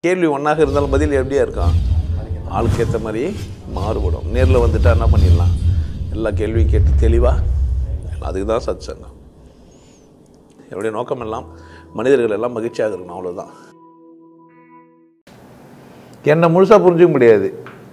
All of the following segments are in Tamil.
கேள்வி ஒன்றாக இருந்தாலும் பதில் எப்படியா இருக்கும் ஆளுக்கு ஏற்ற மாதிரி மாறுபடும் நேரில் வந்துட்டா என்ன பண்ணிடலாம் எல்லா கேள்வியும் கேட்டு தெளிவாக அதுக்கு தான் சத் சங்கம் என்னுடைய நோக்கம் எல்லாம் மனிதர்கள் எல்லாம் மகிழ்ச்சியாக இருக்கணும் அவ்வளோதான் என்னை முழுசாக புரிஞ்சுக்க முடியாது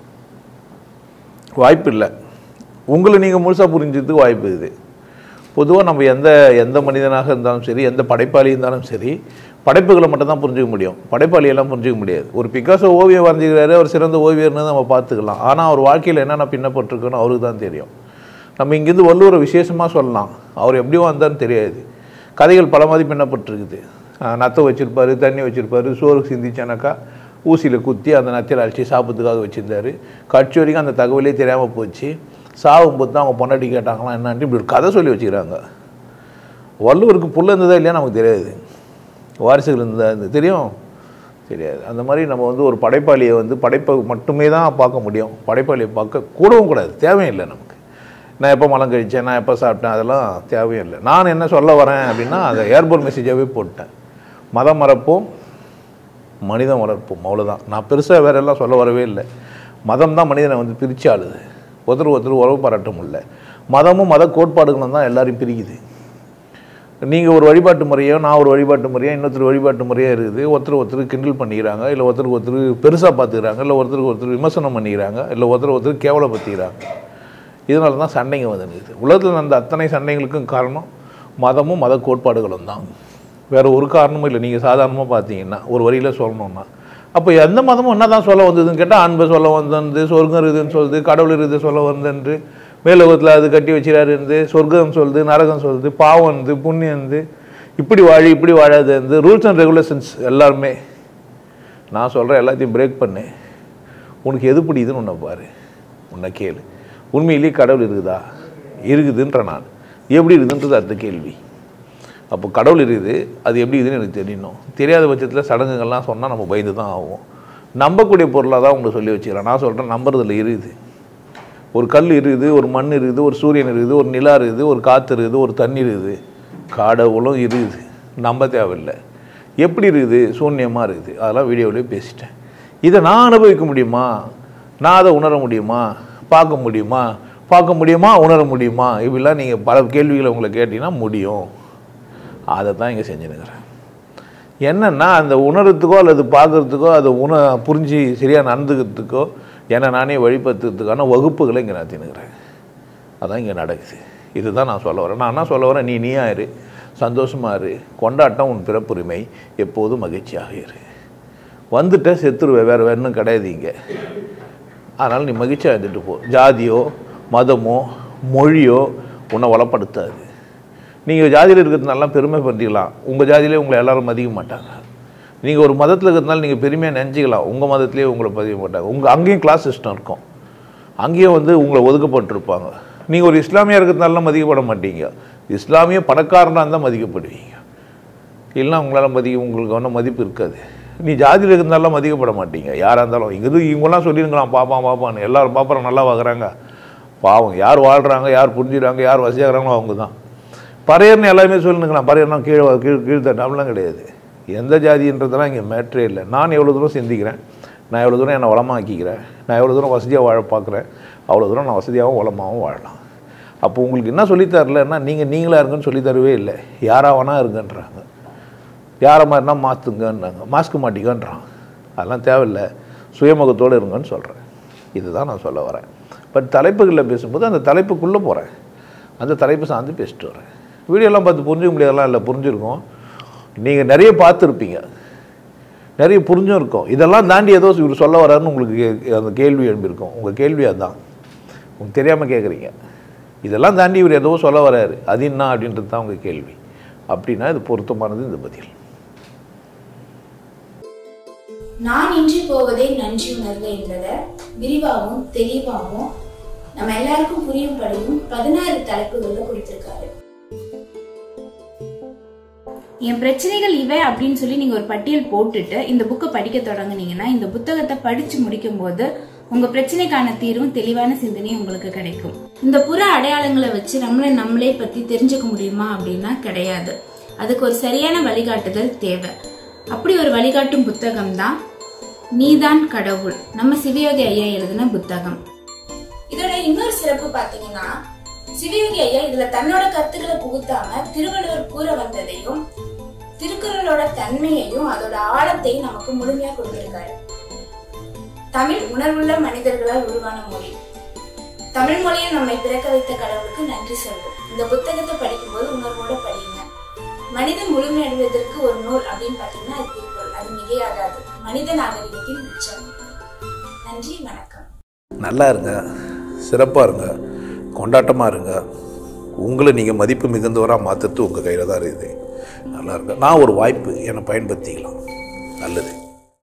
வாய்ப்பு இல்லை உங்களை நீங்கள் முழுசாக புரிஞ்சதுக்கு வாய்ப்பு இது பொதுவாக நம்ம எந்த எந்த மனிதனாக இருந்தாலும் சரி எந்த படைப்பாளி இருந்தாலும் சரி படைப்புகளை மட்டும் தான் புரிஞ்சுக்க முடியும் படைப்பாளியெல்லாம் புரிஞ்சுக்க முடியாது ஒரு பிகாசோ ஓவியம் வரைஞ்சிக்கிறாரு அவர் சிறந்த ஓவியர்னு நம்ம பார்த்துக்கலாம் ஆனால் அவர் வாழ்க்கையில் என்னென்ன பின்னப்பட்டிருக்குன்னு அவருக்கு தான் தெரியும் நம்ம இங்கேருந்து வள்ளுவரை விசேஷமாக சொல்லலாம் அவர் எப்படி வந்தான்னு தெரியாது கதைகள் பல மாதிரி பின்னப்பட்டிருக்குது அஹ் நத்தை வச்சுருப்பாரு தண்ணி வச்சுருப்பாரு சோறு சிந்திச்சானாக்கா ஊசியில் குத்தி அந்த நத்தையில் அடித்து சாப்பிட்றதுக்காக வச்சுருந்தாரு கட்சி வரைக்கும் அந்த தகவலே தெரியாமல் போச்சு சாகும்போது தான் அவங்க பொண்டாட்டி கேட்டாங்களாம் என்னான்ட்டு இப்படி ஒரு கதை சொல்லி வச்சுக்கிறாங்க வள்ளுவருக்கு புள்ள இருந்ததா இல்லையா நமக்கு தெரியாது வாரிசுகள் இருந்தா இருந்து தெரியும் தெரியாது அந்த மாதிரி நம்ம வந்து ஒரு படைப்பாளியை வந்து படைப்பை மட்டுமே தான் பார்க்க முடியும் படைப்பாளியை பார்க்க கூடவும் கூடாது தேவையில்லை நமக்கு நான் எப்போ மலம் கழித்தேன் நான் எப்போ சாப்பிட்டேன் அதெல்லாம் தேவையும் இல்லை நான் என்ன சொல்ல வரேன் அப்படின்னா அதை ஏர்போர்ட் மெசேஜாகவே போட்டேன் மதம் மறப்போம் மனிதம் வளர்ப்போம் அவ்வளோதான் நான் பெருசாக வேற எல்லாம் சொல்ல வரவே இல்லை மதம் தான் மனிதனை வந்து பிரிச்சு ஆளுது ஒருத்தர் ஒருத்தர் உறவு பாராட்ட முடியல மதமும் மத கோட்பாடுகளும் தான் எல்லாரையும் பிரிக்குது நீங்கள் ஒரு வழிபாட்டு முறையோ நான் ஒரு வழிபாட்டு முறையோ இன்னொருத்தர் வழிபாட்டு முறையோ இருக்குது ஒருத்தர் ஒருத்தர் கிண்டல் பண்ணிக்கிறாங்க இல்லை ஒருத்தருக்கு ஒருத்தர் பெருசாக பார்த்துக்கிறாங்க இல்லை ஒருத்தருக்கு ஒருத்தர் விமர்சனம் பண்ணிக்கிறாங்க இல்லை ஒருத்தர் ஒருத்தர் கேவலப்படுத்திக்கிறாங்க இதனால தான் சண்டைங்க வந்துருக்குது உலகத்தில் நடந்த அத்தனை சண்டைகளுக்கும் காரணம் மதமும் மத கோட்பாடுகளும் தான் வேறு ஒரு காரணமும் இல்லை நீங்கள் சாதாரணமாக பார்த்தீங்கன்னா ஒரு வரியில் சொல்லணும்னா அப்போ எந்த மதமும் என்ன தான் சொல்ல வந்ததுன்னு கேட்டால் அன்பை சொல்ல வந்தது சொர்க்கம் இருக்குதுன்னு சொல்லுது கடவுள் இருக்குது சொல்ல வந்தன்று மேலோகத்தில் அது கட்டி வச்சிடாரு இருந்து சொர்க்கம் சொல்லுது நரகம் சொல்லுது பாவம் இருந்து புண்ணியம் இருந்து இப்படி வாழி இப்படி வாழாது இருந்து ரூல்ஸ் அண்ட் ரெகுலேஷன்ஸ் எல்லாருமே நான் சொல்கிறேன் எல்லாத்தையும் பிரேக் பண்ணு உனக்கு எது பிடிக்குதுன்னு உன்னை பாரு உன்னை கேளு உண்மையிலேயே கடவுள் இருக்குதா இருக்குதுன்ற நான் எப்படி இருக்குதுன்றது அடுத்த கேள்வி அப்போ கடவுள் இருக்குது அது எப்படி இருக்குதுன்னு எனக்கு தெரியணும் தெரியாத பட்சத்தில் சடங்குகள்லாம் சொன்னால் நம்ம பயந்து தான் ஆகும் நம்பக்கூடிய பொருளாக தான் உங்களுக்கு சொல்லி வச்சுக்கிறேன் நான் சொல்கிறேன் நம்புறதுல இருக்குது ஒரு கல் இருக்குது ஒரு மண் இருக்குது ஒரு சூரியன் இருக்குது ஒரு நிலா இருக்குது ஒரு காற்று இருக்குது ஒரு தண்ணி இருக்குது கடவுளும் இருக்குது நம்ப தேவையில்லை எப்படி இருக்குது சூன்யமாக இருக்குது அதெல்லாம் வீடியோவிலே பேசிட்டேன் இதை நான் அனுபவிக்க முடியுமா நான் அதை உணர முடியுமா பார்க்க முடியுமா பார்க்க முடியுமா உணர முடியுமா இப்படிலாம் நீங்கள் பல கேள்விகளை உங்களை கேட்டிங்கன்னா முடியும் அதை தான் இங்கே செஞ்சுனுக்கிறேன் என்னென்னா அந்த உணர்றதுக்கோ அல்லது பார்க்குறதுக்கோ அதை உண புரிஞ்சு சரியாக நடந்துக்கிறதுக்கோ என்னை நானே வழிபடுத்துறதுக்கான வகுப்புகளை இங்கே நடத்தினுக்கிறேன் அதான் இங்கே நடக்குது இதுதான் நான் சொல்ல வரேன் நான் என்ன சொல்ல வரேன் நீ நீயா இரு சந்தோஷமா இரு கொண்டாட்டம் உன் பிறப்புரிமை எப்போதும் மகிழ்ச்சியாக இரு வந்துட்ட செத்துருவே வேறு வேறுனும் கிடையாது இங்கே அதனால் நீ மகிழ்ச்சியாக இருந்துட்டு போ ஜாதியோ மதமோ மொழியோ உன்னை வளப்படுத்தாது நீங்கள் ஜாதியில் இருக்கிறதுனால பெருமை பண்ணிக்கலாம் உங்கள் ஜாதியிலே உங்களை எல்லாரும் மதிக்க மாட்டாங்க நீங்கள் ஒரு மதத்தில் இருக்கிறதுனால நீங்கள் பெருமையாக நினச்சிக்கலாம் உங்கள் மதத்திலே உங்களை பதிக்க மாட்டாங்க உங்கள் அங்கேயும் கிளாஸ் சிஸ்டம் இருக்கும் அங்கேயும் வந்து உங்களை ஒதுக்கப்பட்டிருப்பாங்க நீங்கள் ஒரு இஸ்லாமியாக இருக்கிறதுனால மதிக்கப்பட மாட்டீங்க இஸ்லாமிய பணக்காரனாக இருந்தால் மதிக்கப்படுவீங்க இல்லைன்னா உங்களால் மதிக்க உங்களுக்கு ஒன்றும் மதிப்பு இருக்காது நீ ஜாதியில் இருந்தாலும் மதிக்கப்பட மாட்டீங்க யாராக இருந்தாலும் இங்கே இவங்கெல்லாம் சொல்லியிருக்கலாம் பாப்பான் பாப்பான்னு எல்லாரும் பாப்பறம் நல்லா பார்க்குறாங்க பாவம் யார் வாழ்கிறாங்க யார் புரிஞ்சுறாங்க யார் வசதியாகிறாங்களோ அவங்க தான் பறையர்னு எல்லாமே சொல்லுங்களேன் பறையர்னா கீழே கீழ் கீழ்த்தட்டாமலாம் கிடையாது எந்த ஜாதின்றதெல்லாம் இங்கே மேட்ரே இல்லை நான் எவ்வளோ தூரம் சிந்திக்கிறேன் நான் எவ்வளோ தூரம் என்னை வளமாக்கிக்கிறேன் நான் எவ்வளோ தூரம் வசதியாக வாழ பார்க்குறேன் அவ்வளோ தூரம் நான் வசதியாகவும் வளமாகவும் வாழலாம் அப்போ உங்களுக்கு என்ன சொல்லித்தரலன்னா நீங்கள் நீங்களாக இருங்கன்னு சொல்லித்தரவே இல்லை யாராக வேணா இருங்கன்றாங்க யாரை மாதிரினா மாற்றுங்கன்றாங்க மாஸ்க் மாட்டிக்கன்றான் அதெல்லாம் தேவையில்லை சுயமுகத்தோடு இருங்கன்னு சொல்கிறேன் இதுதான் நான் சொல்ல வரேன் பட் தலைப்புகளில் பேசும்போது அந்த தலைப்புக்குள்ளே போகிறேன் அந்த தலைப்பு சார்ந்து பேசிட்டு வரேன் வீடியோலாம் பார்த்து புரிஞ்சுக்க முடியாதெல்லாம் இல்லை புரிஞ்சிருக்கோம் நீங்கள் நிறைய பார்த்துருப்பீங்க நிறைய புரிஞ்சும் இருக்கும் இதெல்லாம் தாண்டி ஏதோ இவர் சொல்ல வராருன்னு உங்களுக்கு கே- அந்த கேள்வி எழும்பியிருக்கும் உங்கள் கேள்வி அதான் உங்களுக்கு தெரியாமல் கேட்குறீங்க இதெல்லாம் தாண்டி இவர் ஏதோ சொல்ல வராரு அது என்ன அப்படின்றது தான் உங்கள் கேள்வி அப்படின்னா இது பொருத்தமானது இந்த பதில் நான் இன்றி போவதே நன்றி உணர்வு என்பதை விரிவாகவும் தெளிவாகவும் நம்ம எல்லாருக்கும் புரியும்படியும் பதினாறு தலைப்புகள்ல கொடுத்திருக்காரு என் பிரச்சனைகள் இவை அப்படின்னு சொல்லி நீங்க ஒரு பட்டியல் போட்டுட்டு இந்த புக்கை படிக்க தொடங்குனீங்கன்னா இந்த புத்தகத்தை படிச்சு முடிக்கும் போது உங்க பிரச்சனைக்கான தீர்வும் தெளிவான சிந்தனையும் உங்களுக்கு கிடைக்கும் இந்த புற அடையாளங்களை வச்சு நம்மளை நம்மளே பத்தி தெரிஞ்சுக்க முடியுமா அப்படின்னா கிடையாது அதுக்கு ஒரு சரியான வழிகாட்டுதல் தேவை அப்படி ஒரு வழிகாட்டும் புத்தகம் தான் நீதான் கடவுள் நம்ம சிவயோகி ஐயா எழுதின புத்தகம் இதோட இன்னொரு சிறப்பு பாத்தீங்கன்னா சிவயோகி ஐயா இதுல தன்னோட கருத்துக்களை புகுத்தாம திருவள்ளுவர் கூற வந்ததையும் திருக்குறளோட தன்மையையும் அதோட ஆழத்தையும் நமக்கு முழுமையா கொடுத்திருக்காரு தமிழ் உணர்வுள்ள மனிதர்களால் உருவான மொழி தமிழ் மொழியை நம்மை பிறக்க வைத்த கடவுளுக்கு நன்றி சொல்வோம் இந்த புத்தகத்தை படிக்கும்போது உணர்வோட படிங்க மனிதன் முழுமையடைவதற்கு ஒரு நூல் அப்படின்னு பாத்தீங்கன்னா அது திருக்குறள் அது மிகையாகாது மனித நாகரிகத்தின் உச்சம் நன்றி வணக்கம் நல்லா இருங்க சிறப்பாக இருங்க கொண்டாட்டமாக இருங்க உங்களை நீங்கள் மதிப்பு மிகுந்தவராக மாற்றுறது உங்கள் கையில் தான் இருக்குது நல்லா இருங்க நான் ஒரு வாய்ப்பு என்னை பயன்படுத்திக்கலாம் நல்லது